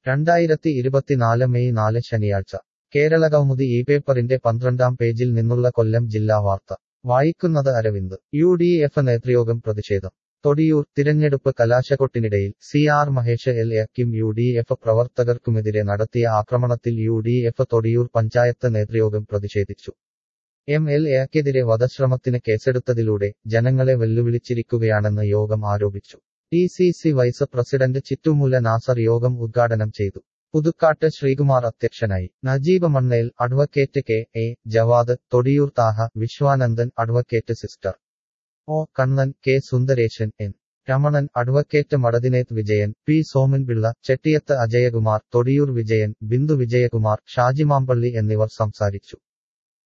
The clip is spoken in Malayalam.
രണ്ടായിരത്തി ഇരുപത്തിനാല് മെയ് നാല് ശനിയാഴ്ച കേരളകൗമുദി ഈ പേപ്പറിന്റെ പന്ത്രണ്ടാം പേജിൽ നിന്നുള്ള കൊല്ലം ജില്ലാ വാർത്ത വായിക്കുന്നത് അരവിന്ദ് യു ഡി എഫ് നേതൃയോഗം പ്രതിഷേധം തൊടിയൂർ തിരഞ്ഞെടുപ്പ് കലാശക്കൊട്ടിനിടയിൽ സി ആർ മഹേഷ് എൽ എക്കും യു ഡി എഫ് പ്രവർത്തകർക്കുമെതിരെ നടത്തിയ ആക്രമണത്തിൽ U D F Thodiyoor panchayat നേതൃയോഗം പ്രതിഷേധിച്ചു എം എൽ എക്കെതിരെ വധശ്രമത്തിന് കേസെടുത്തതിലൂടെ ജനങ്ങളെ വെല്ലുവിളിച്ചിരിക്കുകയാണെന്ന് യോഗം ആരോപിച്ചു D C C vice president Chittumoola Nasar യോഗം ഉദ്ഘാടനം ചെയ്തു പുതുക്കാട്ട് ശ്രീകുമാർ അധ്യക്ഷനായി Najeeb Mannel advocate K A Jawad Thodiyoor Thaha Viswanandan advocate sister O Kannan K Sundaresan N Ramanan advocate മടദിനേത് വിജയൻ പി സോമൻപിള്ള ചെട്ടിയത്ത് അജയകുമാർ തൊടിയൂർ വിജയൻ ബിന്ദു വിജയകുമാർ ഷാജിമാമ്പള്ളി എന്നിവർ സംസാരിച്ചു